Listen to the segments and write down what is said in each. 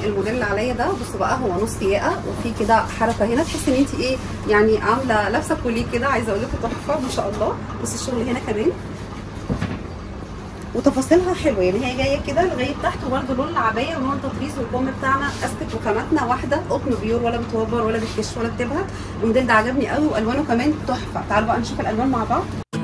الموديل اللي عليا ده بصوا بقى هو نص ياقه وفي كده حركه هنا تحس ان انت ايه يعني عامله لابسه كوليه كده عايزه اقول لكم تحفه ما شاء الله بصوا الشغل هنا كمان وتفاصيلها حلوه يعني هي جايه كده لغايه تحت وبرده لون العبايه ولون التطريز والكم بتاعنا استك وخاماتنا واحده قطن بيور ولا بتوبر ولا بتكش ولا بتبهت الموديل ده عجبني قوي والوانه كمان تحفه تعالوا بقى نشوف الالوان مع بعض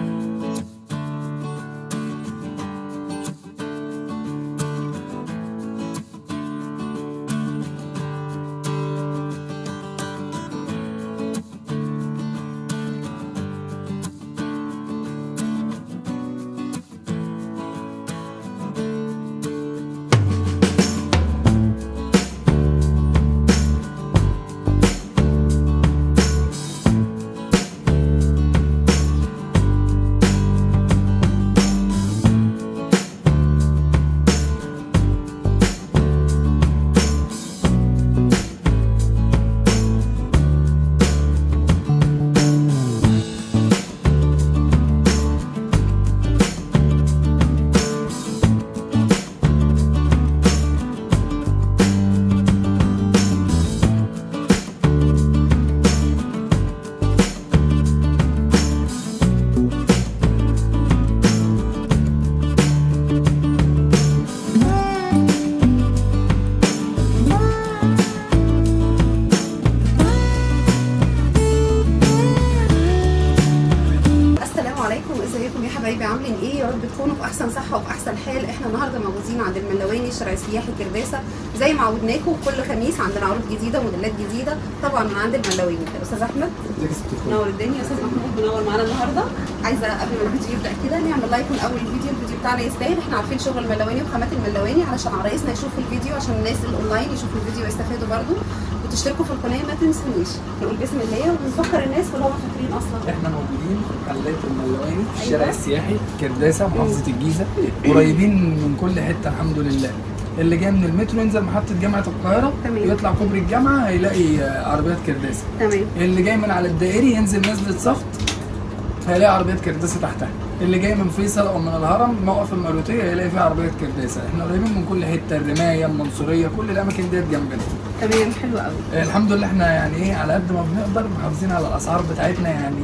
السلام عليكم ازيكم يا حبايبي عاملين ايه يا رب تكونوا في احسن صحه وفي احسن حال احنا النهارده موجودين عند الملواني شارع السياحي كرداسه زي ما عودناكم كل خميس عندنا عروض جديده موديلات جديده طبعا من عند الملواني استاذ احمد منور الدنيا استاذ محمود منور معانا النهارده عايزه قبل ما الفيديو يبدا كده نعمل لايك من اول الفيديو الفيديو بتاعنا يستاهل احنا عارفين شغل الملواني وخامات الملواني علشان عرايسنا يشوفوا الفيديو عشان الناس الاونلاين يشوفوا الفيديو ويستفادوا برده وتشتركوا في القناه ما تنسونيش نقول بسم الله ونفكر الناس ولا هم فاكرين اصلا احنا موجودين في محلات الملواني في أيوة. الشارع السياحي كرداسه محافظه الجيزه قريبين من كل حته الحمد لله اللي جاي من المترو ينزل محطه جامعه القاهره تمام. يطلع كوبري الجامعه هيلاقي آه، عربيات كرداسه تمام اللي جاي من على الدائري ينزل نزله صفت هيلاقي عربيات كرداسه تحتها اللي جاي من فيصل او من الهرم موقف المروتيه هيلاقي فيها عربيات كرداسه احنا قريبين من كل حته الرمايه المنصوريه كل الاماكن ديت جنبنا تمام حلو قوي آه، الحمد لله احنا يعني ايه على قد ما بنقدر محافظين على الاسعار بتاعتنا يعني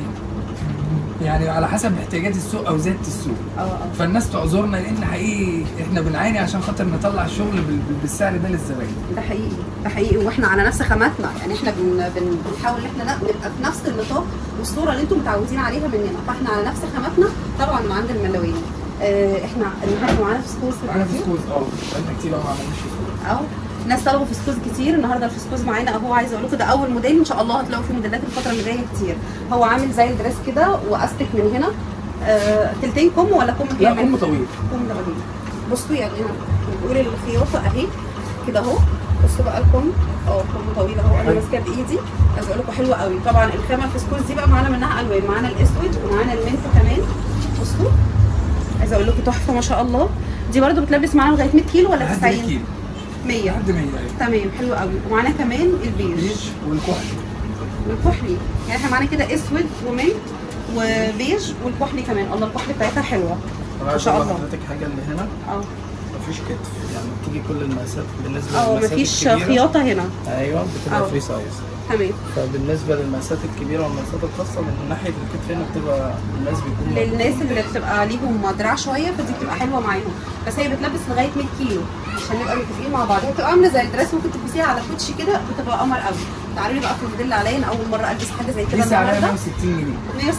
يعني على حسب احتياجات السوق او زياده السوق اه اه فالناس تعذرنا لان حقيقي احنا بنعاني عشان خاطر نطلع الشغل بال- بال- بالسعر ده للزباين ده حقيقي ده حقيقي واحنا على نفس خاماتنا يعني احنا بن بن بنحاول ان احنا نبقى في نفس النطاق والصوره اللي انتم متعودين عليها مننا فاحنا على نفس خاماتنا طبعا من عند الملواني اه احنا النهارده معانا فسكوس في معانا الفيديو. فسكوز اه بقالنا كتير قوي ما عملناش فسكوز اهو ناس طلبوا فسكوز كتير النهارده الفسكوز معانا اهو عايزه اقول لكم ده اول موديل ان شاء الله هتلاقوا فيه موديلات الفتره اللي جايه كتير هو عامل زي الدريس كده واستك من هنا آه تلتين كم ولا كم لا كامل؟ كم طويل كم ده غريب بصوا يعني هنا بنقول الخياطه اهي كده اهو بصوا بقى الكم اه كم طويل اهو انا حلو. ماسكاه بايدي عايزه اقول لكم حلوه قوي طبعا الخامه الفسكوز دي بقى معانا منها الوان معانا الاسود ومعانا المنت كمان بصوا عايزه اقول لكم تحفه ما شاء الله دي برده بتلبس معانا لغايه 100 كيلو ولا لحد 90 100 كيلو 100 لحد 100 ايوه تمام حلو قوي ومعانا كمان البيج بيج والكحل والكحلي يعني احنا معانا كده اسود ومنت وبيج والكحلي كمان الله الكحلي بتاعتها حلوه طبعا ما شاء عشان الله. حضرتك حاجه اللي هنا اه مفيش كتف يعني بتيجي كل المقاسات بالنسبه اه للمقاسات مفيش الكبيرة. خياطه هنا ايوه أه. بتبقى فري سايز تمام فبالنسبه للمقاسات الكبيره والمقاسات الخاصه من ناحيه الكتف هنا بتبقى الناس بيكون للناس اللي بتبقى ليهم دراع شويه فدي بتبقى حلوه معاهم بس هي بتلبس لغايه 100 كيلو عشان نبقى متفقين مع بعض هي بتبقى عامله زي الدرس ممكن تلبسيها على كوتشي كده بتبقى قمر قوي تعالوا لي بقى في الموديل اللي عليا انا اول مره البس حاجه زي كده دي سعرها النهارده 160 جنيه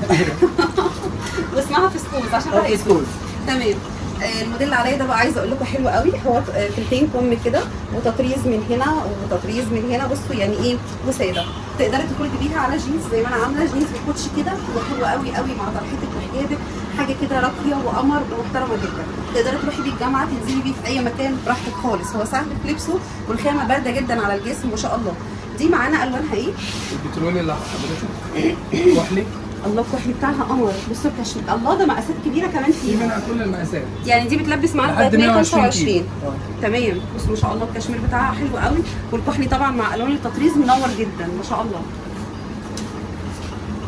160 واسمها فسكوز عشان اه بقى فسكوز تمام آه، الموديل اللي عليا ده بقى عايزه اقول لكم حلو قوي هو آه، تلتين كم كده وتطريز من هنا وتطريز من هنا بصوا يعني ايه وساده تقدري تدخلي تجيبيها على جينز زي ما انا عامله جينز وكوتشي كده وحلوه قوي قوي مع طرحتك وحجابك حاجه كده راقيه وقمر ومحترمه جدا تقدري تروحي بيه الجامعه تنزلي بيه في اي مكان براحتك خالص هو سهل في لبسه والخامه بارده جدا على الجسم ما شاء الله دي معانا الوانها ايه البترولي اللي حضرتك كحلي الله الكحلي بتاعها قمر بصوا الكشمير الله ده مقاسات كبيره كمان في فيها منها كل المقاسات يعني دي بتلبس معانا لحد لغايه 120 125 كيلو اه تمام بص ما شاء الله الكشمير بتاعها حلو قوي والكحلي طبعا مع الوان التطريز منور جدا ما شاء الله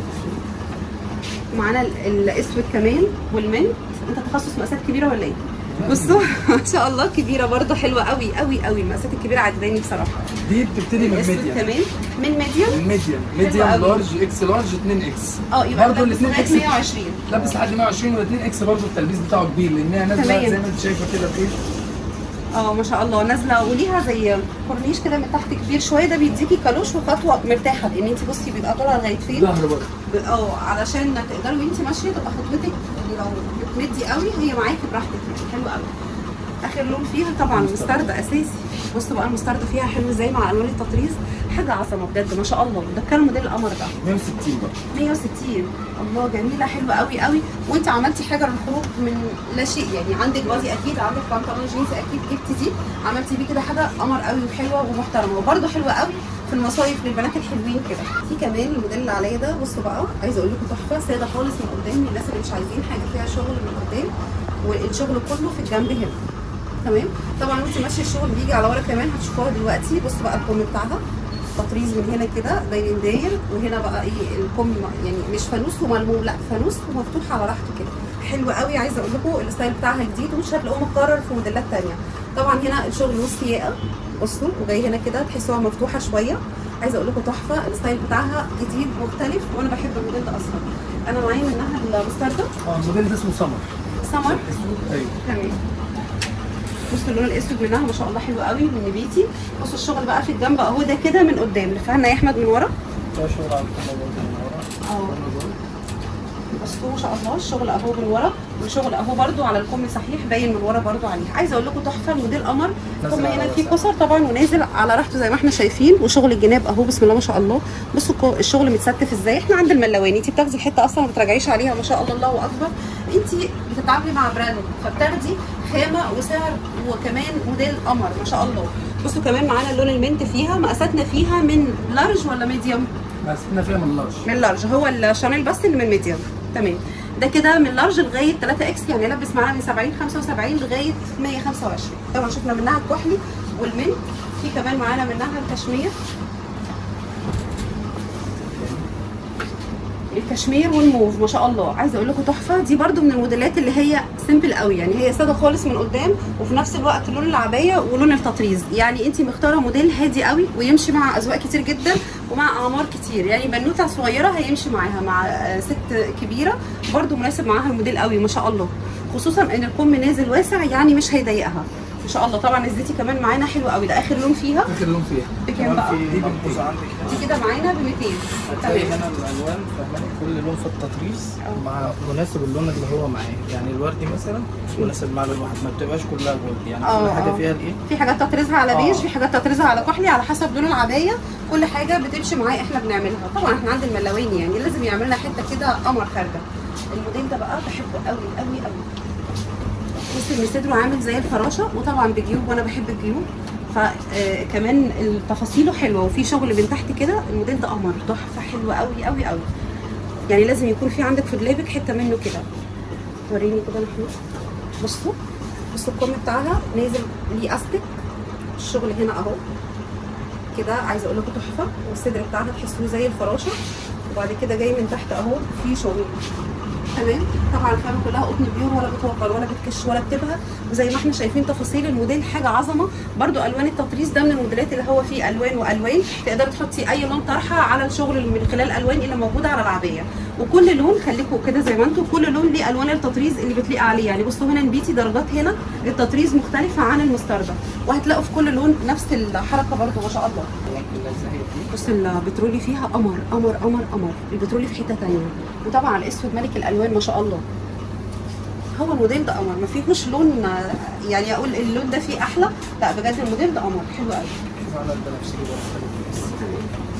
معانا ال- الاسود كمان والمنت انت تخصص مقاسات كبيره ولا ايه؟ بصوا ما شاء الله كبيره برضو حلوه قوي قوي قوي المقاسات الكبيره عجباني بصراحه دي بتبتدي من الاسود ميديم كمان من ميديوم الميديم ميديم قوي. لارج اكس لارج 2 اكس اه يبقى برضه لابس الاثنين لغايه اكس 120 لابس لحد 120 و2 اكس برضه التلبيس بتاعه كبير لانها نازله تمام. زي ما انت شايفه كده بايه اه ما شاء الله نازله وليها زي كورنيش كده من تحت كبير شويه ده بيديكي كالوش وخطوه مرتاحه لان انت بصي بيبقى طالعه لغايه فين ظهر برضه ب- اه علشان تقدري وانت ماشيه تبقى خطوتك لو بتمدي قوي هي معاكي براحتك يعني حلو قوي اخر لون فيها طبعا المسترد اساسي بصوا بقى المسترد فيها حلو ازاي مع الوان التطريز حاجه عظمه بجد ما شاء الله ده كان موديل القمر ده 160 برضه 160 الله جميله حلوه قوي قوي وانت عملتي حاجه للخروج من لا شيء يعني عندك بادي اكيد عندك بنطلون جينز اكيد جبتي دي عملتي بيه كده حاجه قمر قوي وحلوه ومحترمه وبرده حلوه قوي في المصايف للبنات الحلوين كده في كمان الموديل اللي عليا ده بصوا بقى عايزه اقول لكم تحفه ساده خالص من قدام للناس اللي مش عايزين حاجه فيها شغل من قدام والشغل كله في الجنب هنا تمام طبعا وانت ماشيه الشغل بيجي على ورا كمان هتشوفوها دلوقتي بصوا بقى الكم بتاعها تطريز من هنا كده داير داير وهنا بقى ايه الكم يعني مش فانوس وملموم لا فانوس ومفتوح على راحته كده حلو قوي عايزه اقول لكم الستايل بتاعها جديد ومش هتلاقوه مكرر في موديلات تانية طبعا هنا الشغل نص ياقه بصوا وجاي هنا كده تحسوها مفتوحه شويه عايزه اقول لكم تحفه الستايل بتاعها جديد مختلف وانا بحب الموديل ده اصلا انا معايا منها المستردة اه الموديل ده اسمه سمر سمر اسود ايوه تمام بصوا اللون الاسود منها ما شاء الله حلو قوي من نبيتي بصوا الشغل بقى في الجنب اهو ده كده من قدام لفهنا يا احمد من ورا ده شغل على الكاميرا برضه من ورا اه بصوا ما شاء الله الشغل اهو من ورا والشغل اهو برده على الكم صحيح باين من ورا برده عليه عايزه اقول لكم تحفه الموديل قمر نازل الكم على هنا فيه واسع. قصر طبعا ونازل على راحته زي ما احنا شايفين وشغل الجناب اهو بسم الله ما شاء الله بصوا الكو- الشغل متستف ازاي احنا عند الملواني انت بتاخدي الحته اصلا ما بتراجعيش عليها ما شاء الله الله اكبر انت بتتعاملي مع براند فبتاخدي خامه وسعر وكمان موديل قمر ما شاء الله بصوا كمان معانا اللون المنت فيها مقاساتنا فيها من لارج ولا ميديوم مقاساتنا فيها من لارج من لارج هو الشانيل بس اللي من ميديوم تمام ده كده من لارج لغايه 3 اكس يعني لبس معانا من 70 75 لغايه 125 طبعا شفنا منها الكحلي والمنت في كمان معانا منها الكشمير الكشمير والموف ما شاء الله عايزه اقول لكم تحفه دي برده من الموديلات اللي هي سيمبل قوي يعني هي ساده خالص من قدام وفي نفس الوقت لون العبايه ولون التطريز يعني انت مختاره موديل هادي قوي ويمشي مع اذواق كتير جدا ومع اعمار كتير يعني بنوته صغيره هيمشي معاها مع آه، ست كبيره برده مناسب معاها الموديل قوي ما شاء الله خصوصا ان الكم نازل واسع يعني مش هيضايقها ما شاء الله طبعا الزيتي كمان معانا حلو قوي ده اخر لون فيها اخر لون فيها بكام بقى في دي ملحوظه عندك هنا دي كده معانا ب 200 هتلاقي تمام هنا الالوان فاهماني كل لون في التطريز أه. مع مناسب اللون اللي هو معاه يعني الوردي مثلا مش مناسب مع لون واحد ما بتبقاش كلها جولد يعني أه، كل حاجه أه. فيها الايه في حاجات تطريزها على آه. بيج في حاجات تطريزها على كحلي على حسب لون العبايه كل حاجه بتمشي معاه احنا بنعملها طبعا احنا عند الملواني يعني لازم يعمل لنا حته كده قمر خارجه الموديل ده بقى بحبه قوي قوي قوي بص ان صدره عامل زي الفراشه وطبعا بجيوب وانا بحب الجيوب فكمان تفاصيله حلوه وفي شغل من تحت كده الموديل ده قمر تحفه حلوه قوي قوي قوي يعني لازم يكون في عندك في دولابك حته منه كده وريني كده يا محمود بصوا بصوا الكم بتاعها نازل ليه استك الشغل هنا اهو كده عايزه اقول لكم تحفه والصدر بتاعها تحسوه زي الفراشه وبعد كده جاي من تحت اهو في شغل تمام طبعا الخامه كلها قطن بيور ولا بتوقر ولا بتكش ولا بتبهى وزي ما احنا شايفين تفاصيل الموديل حاجه عظمه برده الوان التطريز ده من الموديلات اللي هو فيه الوان والوان تقدري تحطي اي لون طرحه على الشغل اللي من خلال الالوان اللي موجوده على العبايه وكل لون خليكم كده زي ما انتم كل لون ليه الوان التطريز اللي بتليق عليه يعني بصوا هنا نبيتي درجات هنا التطريز مختلفه عن المستردة وهتلاقوا في كل لون نفس الحركه برده ما شاء الله ممكن ازاي دي بص البترولي فيها قمر قمر قمر قمر البترولي في حته تانية وطبعا الاسود ملك الالوان ما شاء الله هو الموديل ده قمر ما فيهوش لون آه، يعني اقول اللون ده فيه احلى لا بجد الموديل ده قمر حلو قوي شوف على البنفسجي برضه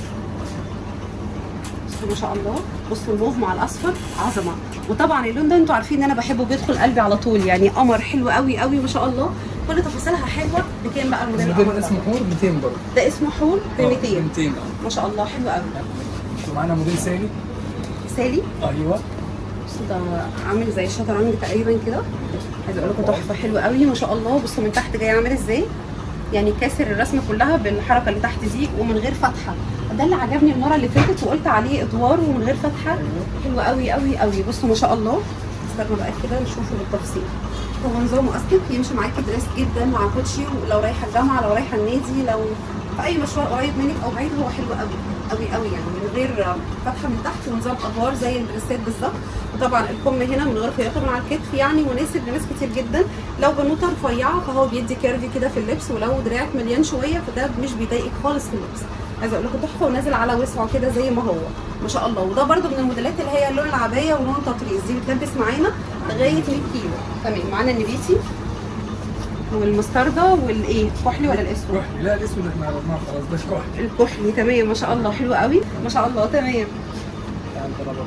بصوا ما شاء الله بصوا الموف مع الاصفر عظمه وطبعا اللون ده انتوا عارفين ان انا بحبه بيدخل قلبي على طول يعني قمر حلو قوي قوي ما شاء الله كل تفاصيلها حلوه بكام بقى الموديل الموديل القمر اسمه ده حور 200 برضه ده اسمه حول ب 200 200 اه ما شاء الله حلو قوي ومعانا موديل سالي سالي ايوه بصوا ده عامل زي الشطرنج تقريبا كده عايزه اقول لكم تحفه حلوه قوي ما شاء الله بصوا من تحت جاي عامل ازاي يعني كاسر الرسمه كلها بالحركه اللي تحت دي ومن غير فتحه ده اللي عجبني المره اللي فاتت وقلت عليه ادوار ومن غير فتحه حلو قوي قوي قوي بصوا ما شاء الله استنى بقى كده نشوفه بالتفصيل هو نظامه اصلا يمشي معاكي دريس جدا مع كوتشي ولو رايحه الجامعه لو رايحه النادي لو في اي مشوار قريب منك او بعيد هو حلو قوي قوي قوي يعني من غير فتحه من تحت ونظام ادوار زي الدريسات بالظبط وطبعا الكم هنا من غير خياطه من على الكتف يعني مناسب لناس كتير جدا لو بنوته رفيعه فهو بيدي كيرفي كده في اللبس ولو دراعك مليان شويه فده مش بيضايقك خالص في اللبس عايزه اقول لكم تحفه ونازل على وسعه كده زي ما هو ما شاء الله وده برده من الموديلات اللي هي لون العبايه ولون تطريز دي بتلبس معانا لغايه 100 كيلو تمام معانا النبيتي والمستردة والايه كحلي ولا الاسود كحلي لا الاسود احنا عرفناه خلاص ده كحلي الكحلي تمام ما شاء الله حلو قوي ما شاء الله تمام يعني ضربة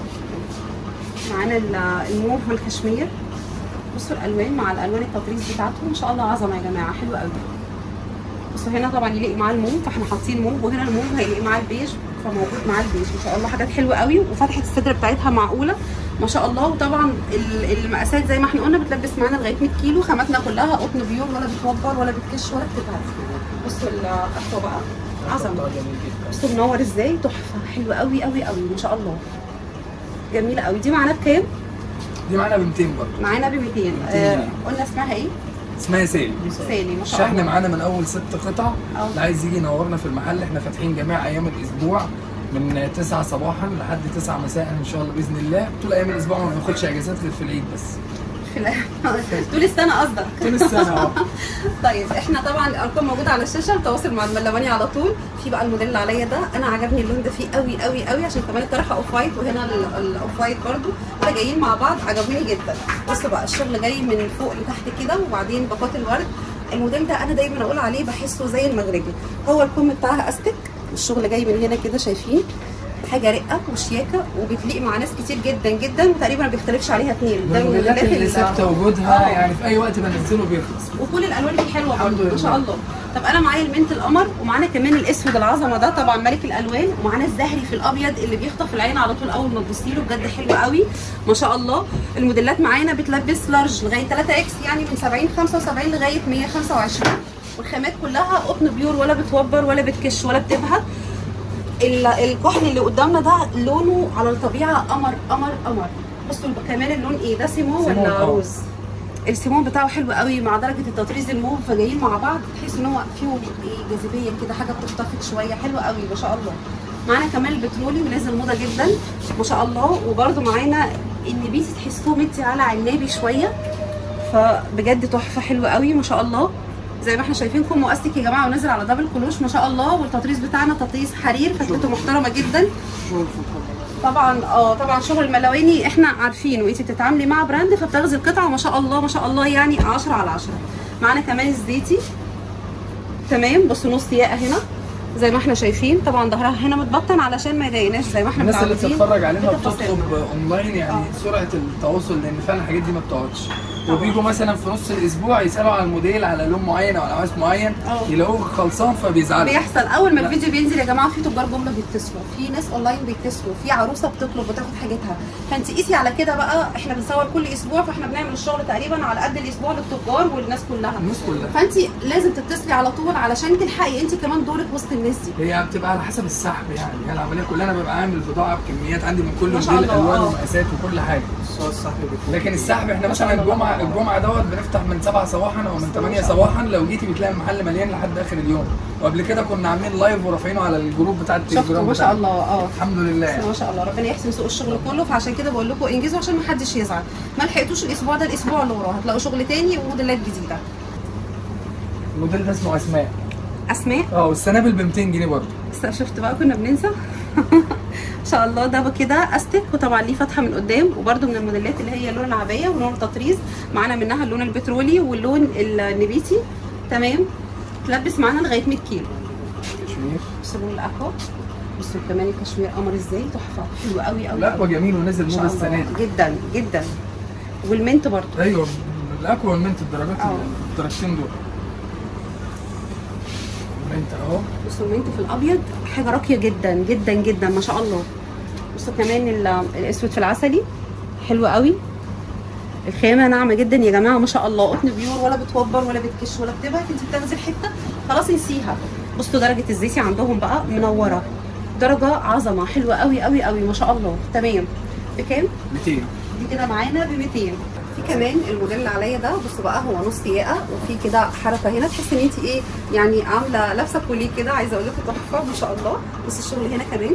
معانا ال- الموف والكشمير بصوا الالوان مع الالوان التطريز بتاعتهم ما شاء الله عظمه يا جماعه حلو قوي بصوا هنا طبعا يليق معاه الموف فاحنا حاطين موف وهنا الموف هيليق معاه البيج فموجود معاه البيج ما شاء الله حاجات حلوه قوي وفتحه الصدر بتاعتها معقوله ما شاء الله وطبعا ال- المقاسات زي ما احنا قلنا بتلبس معانا لغايه 100 كيلو خاماتنا كلها قطن بيور ولا بتوبر ولا بتكش ولا بتبهت بصوا القهوه بقى عظمه جميل جدا بصوا منور ازاي تحفه حلوه قوي قوي قوي ما شاء الله جميله قوي دي معانا بكام دي معانا ب 200 برضه معانا ب 200 آه قلنا اسمها ايه اسمها سالي سالي ما شاء الشحن الله معانا من اول ست قطع أه. اللي عايز يجي ينورنا في المحل احنا فاتحين جميع ايام الاسبوع من 9 صباحا لحد 9 مساء ان شاء الله باذن الله طول ايام الاسبوع ما بناخدش اجازات غير في العيد بس في ال- طول السنه قصدك طول السنه اه طيب احنا طبعا الارقام موجوده على الشاشه التواصل مع الملواني على طول في بقى الموديل اللي عليا ده انا عجبني اللون ده فيه قوي قوي قوي عشان كمان الطرحه اوف وايت وهنا ال- الاوف وايت برده فجايين مع بعض عجبوني جدا بصوا بقى الشغل جاي من فوق لتحت كده وبعدين باقات الورد الموديل ده انا دايما اقول عليه بحسه زي المغربي هو الكم بتاعها استك والشغل جاي من هنا كده شايفين حاجه رقه وشياكه وبتليق مع ناس كتير جدا جدا وتقريبا ما بيختلفش عليها اثنين من الموديلات اللي ال- ثابته وجودها آه. يعني في اي وقت بنزله بيخلص وكل الالوان فيه حلوه الحمد برضه ما شاء لله. الله طب انا معايا المنت القمر ومعانا كمان الاسود العظمه ده طبعا ملك الالوان ومعانا الزهري في الابيض اللي بيخطف العين على طول اول ما تبصي له بجد حلو قوي ما شاء الله الموديلات معانا بتلبس لارج لغايه 3 اكس يعني من 70 75 لغايه 125 والخامات كلها قطن بيور ولا بتوبر ولا بتكش ولا بتبهت ال- الكحل اللي قدامنا ده لونه على الطبيعه قمر قمر قمر بصوا كمان اللون ايه ده سيمو سيمون، ولا آه. روز السيمون بتاعه حلو قوي مع درجه التطريز الموف فجايين مع بعض تحس ان هو فيه ايه جاذبيه كده حاجه بتختفت شويه حلو قوي ما شاء الله معانا كمان البترولي ونازل موضه جدا ما شاء الله وبرده معانا النبيتي تحسوه مدي على عنابي شويه فبجد تحفه حلوه قوي ما شاء الله زي ما احنا شايفينكم مؤسك يا جماعه ونازل على دبل كلوش ما شاء الله والتطريز بتاعنا تطريز حرير فتلته محترمه جدا طبعا اه طبعا شغل الملواني احنا عارفينه انت بتتعاملي مع براند فبتاخدي القطعه ما شاء الله ما شاء الله يعني 10 على 10 معانا كمان الزيتي تمام بصوا نص ياقه هنا زي ما احنا شايفين طبعا ظهرها هنا متبطن علشان ما يضايقناش زي ما احنا الناس اللي متعودين بتتفرج علينا بتفاصيلنا. وبتطلب اونلاين يعني آه. سرعه التواصل لان فعلا الحاجات دي ما بتقعدش طبعا. وبيجوا مثلا في نص الاسبوع يسالوا على الموديل على لون معين او على مقاس معين آه. يلاقوه خلصان فبيزعلوا بيحصل اول ما لا. الفيديو بينزل يا جماعه في تجار جمله بيتصلوا في ناس اونلاين بيتصلوا في عروسه بتطلب وتاخد حاجتها فانت قيسي على كده بقى احنا بنصور كل اسبوع فاحنا بنعمل الشغل تقريبا على قد الاسبوع للتجار والناس كلها الناس كلها فانت لازم تتصلي على طول علشان تلحقي انت كمان دورك وسط الناس دي هي بتبقى على حسب السحب يعني هي العمليه كلها انا ببقى عامل بضاعه بكميات عندي من كل ما شاء موديل الله، الوان آه. ومقاسات وكل حاجه الصور الصحي بيكون لكن السحب احنا ما شاء مثلا الله. الجمعه الجمعه دوت بنفتح من 7 صباحا او من 8 صباحا لو جيتي بتلاقي المحل مليان لحد اخر اليوم وقبل كده كنا عاملين لايف ورافعينه على الجروب بتاع شفتوا التليجرام ما شاء بتاعنا. الله اه الحمد لله يعني. ما شاء الله ربنا يحسن سوق الشغل كله فعشان كده بقول لكم انجزوا عشان ما حدش يزعل ما لحقتوش الاسبوع ده الاسبوع اللي وراه هتلاقوا شغل تاني وموديلات جديده الموديل ده اسمه اسماء اسماء اه والسنابل ب 200 جنيه برضه بس شفت بقى كنا بننسى ما شاء الله ده كده استك وطبعا ليه فتحه من قدام وبرده من الموديلات اللي هي لون العبايه ولون التطريز معانا منها اللون البترولي واللون النبيتي تمام تلبس معانا لغايه 100 كيلو كشمير بصوا لون الاكوا بصوا كمان الكشمير قمر ازاي تحفه حلو قوي قوي الاكوا جميل ونزل ما شاء موضه السنه الله دي جدا جدا والمنت برضه ايوه الاكوا والمنت الدرجات اه. الدرجتين دول المنت اهو بصوا المنت في الابيض حاجه راقيه جدا جدا جدا ما شاء الله بصوا كمان ال- الاسود في العسلي حلو قوي الخامه ناعمه جدا يا جماعه ما شاء الله قطن بيور ولا بتوبر ولا بتكش ولا بتبهت انت بتاخدي الحته خلاص انسيها بصوا درجه الزيتي عندهم بقى منوره درجه عظمه حلوه قوي قوي قوي ما شاء الله تمام بكام 200 دي كده معانا ب 200 في كمان الموديل اللي عليا ده بصوا بقى هو نص ياقه وفي كده حركه هنا تحس ان انت ايه يعني عامله لابسه كوليه كده عايزه اقول لكم تحفه ما شاء الله بصوا الشغل هنا كمان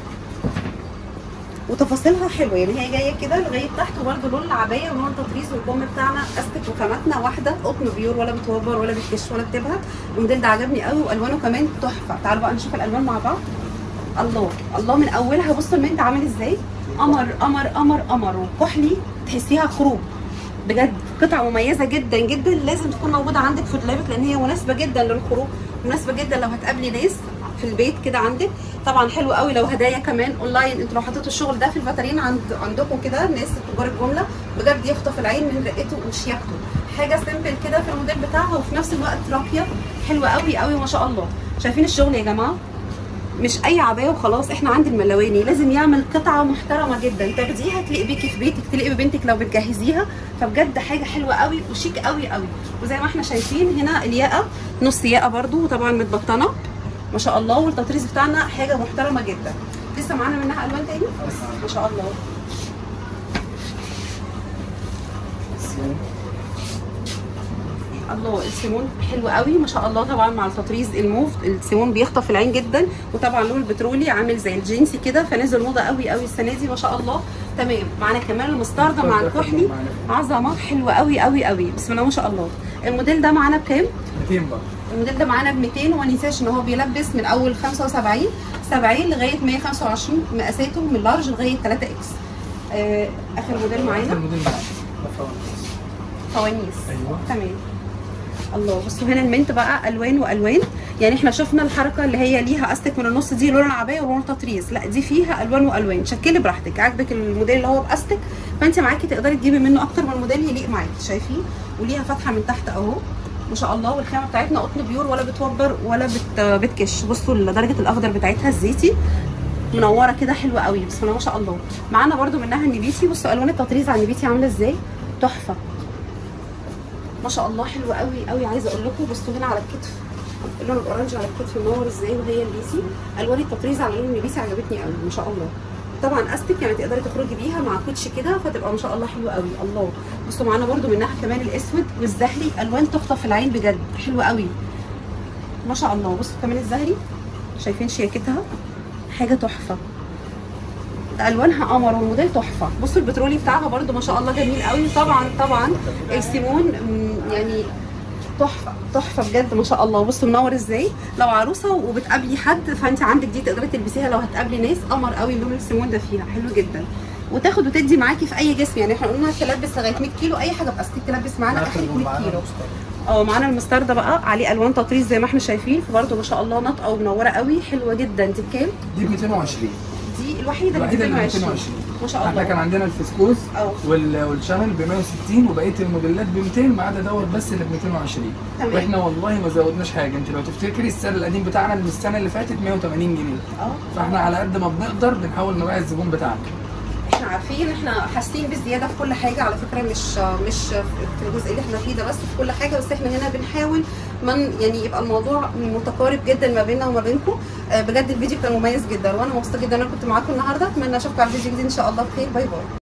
وتفاصيلها حلوه يعني هي جايه كده لغايه تحت وبرده لون العبايه ولون التطريز والكم بتاعنا استك وخاماتنا واحده قطن بيور ولا بتوبر ولا بتكش ولا بتبهت الموديل ده عجبني قوي والوانه كمان تحفه تعالوا بقى نشوف الالوان مع بعض الله الله من اولها بصوا المنت عامل ازاي قمر قمر قمر قمر وكحلي تحسيها خروج بجد قطعه مميزه جدا جدا لازم تكون موجوده عندك في دولابك لان هي مناسبه جدا للخروج مناسبه جدا لو هتقابلي ناس في البيت كده عندك طبعا حلو قوي لو هدايا كمان اونلاين انتوا لو حطيتوا الشغل ده في الفاترين عند عندكم كده ناس تجار الجمله بجد يخطف العين من رقته وشياكته حاجه سيمبل كده في الموديل بتاعها وفي نفس الوقت راقيه حلوه قوي قوي ما شاء الله شايفين الشغل يا جماعه مش اي عبايه وخلاص احنا عند الملواني لازم يعمل قطعه محترمه جدا تاخديها تليق بيكي في بيتك تليق ببنتك لو بتجهزيها فبجد حاجه حلوه قوي وشيك قوي قوي وزي ما احنا شايفين هنا الياقه نص ياقه برده وطبعا متبطنه ما شاء الله والتطريز بتاعنا حاجه محترمه جدا لسه معانا منها الوان تاني ما شاء الله الله السيمون حلو قوي ما شاء الله طبعا مع التطريز الموف السيمون بيخطف العين جدا وطبعا لون البترولي عامل زي الجينسي كده فنزل موضه قوي قوي السنه دي ما شاء الله تمام معانا كمان المستردة مع الكحلي عظمه حلوه قوي قوي قوي بسم الله ما شاء الله الموديل ده معانا بكام 200 بقى الموديل ده معانا ب 200 وما ننساش ان هو بيلبس من اول 75 70 لغايه 125 مقاساته من لارج لغايه 3 اكس آه اخر موديل معانا الموديل معانا فوانيس ايوه تمام الله بصوا هنا المنت بقى الوان والوان يعني احنا شفنا الحركه اللي هي ليها استك من النص دي لون العبايه ولون التطريز لا دي فيها الوان والوان شكلي براحتك عاجبك الموديل اللي هو باستك فانت معاكي تقدري تجيبي منه اكتر من موديل يليق معاكي شايفين وليها فتحه من تحت اهو ما شاء الله والخامه بتاعتنا قطن بيور ولا بتوبر ولا بت بتكش بصوا درجه الاخضر بتاعتها الزيتي منوره كده حلوه قوي بسم الله ما شاء الله معانا برده منها النبيتي بصوا الوان التطريز على النبيتي عامله ازاي تحفه ما شاء الله حلوه قوي قوي عايزه اقول لكم بصوا هنا على الكتف اللون الاورنج على الكتف منور ازاي وهي البيسي الوان التطريز على لون البيسي عجبتني قوي ما شاء الله طبعا استك يعني تقدري تخرجي بيها مع كوتش كده فتبقى ما شاء الله حلوه قوي الله بصوا معانا برده منها كمان الاسود والزهري الوان تخطف العين بجد حلوه قوي ما شاء الله بصوا كمان الزهري شايفين شياكتها حاجه تحفه الوانها قمر والموديل تحفه بصوا البترولي بتاعها برده ما شاء الله جميل قوي طبعا طبعا السيمون مم، يعني تحفه تحفه بجد ما شاء الله بصوا منور ازاي لو عروسه وبتقابلي حد فانت عندك دي تقدري تلبسيها لو هتقابلي ناس قمر قوي لون السيمون ده فيها حلو جدا وتاخد وتدي معاكي في اي جسم يعني احنا قلنا تلبس لغايه 100 كيلو اي حاجه باستيك تلبس معانا اخرك 100 كيلو اه معانا المستردة بقى عليه الوان تطريز زي ما احنا شايفين فبرضه ما شاء الله ناطقه ومنوره قوي حلوه جدا دي بكام؟ دي ب 220 دي الوحيده اللي الوحيده اللي ب 220 220 ما شاء احنا كان الله عندنا الفسكوس اه وال- والشانل ب 160 وبقيه الموديلات ب 200 ما عدا دوت بس اللي ب 220 تمام. واحنا والله ما زودناش حاجه انت لو تفتكري السعر القديم بتاعنا من السنه اللي فاتت 180 جنيه اه فاحنا على قد ما بنقدر بنحاول نراعي الزبون بتاعنا احنا عارفين احنا حاسين بالزياده في كل حاجه على فكره مش مش في الجزء اللي احنا فيه ده بس في كل حاجه بس احنا هنا بنحاول من يعني يبقى الموضوع متقارب جدا ما بيننا وما بينكم آه، بجد الفيديو كان مميز جدا وانا مبسوطه جدا ان انا كنت معاكم النهارده اتمنى اشوفكم على فيديو جديد ان شاء الله بخير باي باي